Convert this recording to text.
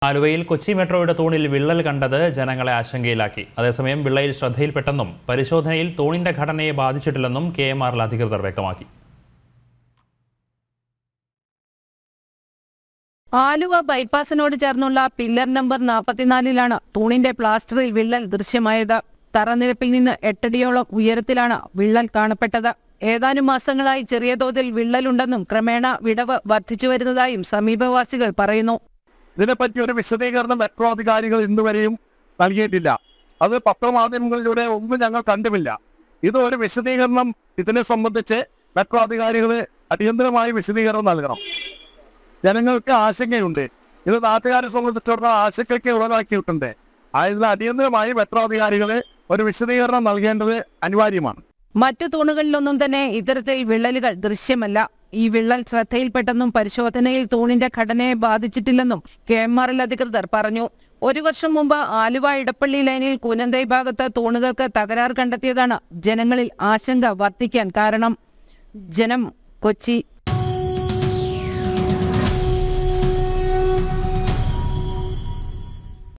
ആലുവയിൽ കൊച്ചി മെട്രോയുടെ തൂണിൽ വിള്ളൽ കണ്ടത് ജനങ്ങളെ ആശങ്കയിലാക്കി അതേസമയം വിള്ളയിൽ ശ്രദ്ധയിൽപ്പെട്ടെന്നും പരിശോധനയിൽ തൂണിന്റെ ഘടനയെ ബാധിച്ചിട്ടില്ലെന്നും കെ എം ആറിൽ അധികൃതർ വ്യക്തമാക്കി ആലുവ ബൈപ്പാസിനോട് ചേർന്നുള്ള പില്ലർ നമ്പർ നാൽപ്പത്തിനാലിലാണ് തൂണിന്റെ പ്ലാസ്റ്ററിൽ വിള്ളൽ ദൃശ്യമായത് തറനിരപ്പിൽ നിന്ന് എട്ടടിയോളം ഉയരത്തിലാണ് വിള്ളൽ കാണപ്പെട്ടത് ഏതാനും മാസങ്ങളായി ചെറിയ തോതിൽ വിള്ളലുണ്ടെന്നും ക്രമേണ വിടവ് വർദ്ധിച്ചു വരുന്നതായും സമീപവാസികൾ പറയുന്നു ഇതിനെപ്പറ്റി ഒരു വിശദീകരണം മെട്രോ അധികാരികൾ ഇന്നുവരെയും നൽകിയിട്ടില്ല അത് പത്രമാധ്യമങ്ങളിലൂടെ ഒന്നും ഞങ്ങൾ കണ്ടുമില്ല ഇത് ഒരു വിശദീകരണം ഇതിനെ സംബന്ധിച്ച് മെട്രോ അധികാരികൾ അടിയന്തരമായി വിശദീകരണം നൽകണം ജനങ്ങൾക്ക് ആശങ്കയുണ്ട് ഇത് നാട്ടുകാരെ സംബന്ധിച്ചിടത്തോളം ആശങ്കയ്ക്ക് ഉളവാക്കിയിട്ടുണ്ട് ആയതിനാൽ അടിയന്തരമായി മെട്രോ അധികാരികൾ ഒരു വിശദീകരണം നൽകേണ്ടത് അനിവാര്യമാണ് മറ്റു തൂണുകളിലൊന്നും തന്നെ ഇത്തരത്തിൽ വിള്ളലുകൾ ദൃശ്യമല്ല ഈ വിള്ളൽ ശ്രദ്ധയിൽപ്പെട്ടെന്നും പരിശോധനയിൽ തൂണിന്റെ ഘടനയെ ബാധിച്ചിട്ടില്ലെന്നും കെ എം ആർ എൽ അധികൃതർ പറഞ്ഞു ഒരു വർഷം മുമ്പ് ആലുവ ഇടപ്പള്ളി ലൈനിൽ കൂനന്തൈ ഭാഗത്ത് തൂണുകൾക്ക് തകരാർ കണ്ടെത്തിയതാണ് ജനങ്ങളിൽ ആശങ്ക വർദ്ധിക്കാൻ കാരണം ജനം കൊച്ചി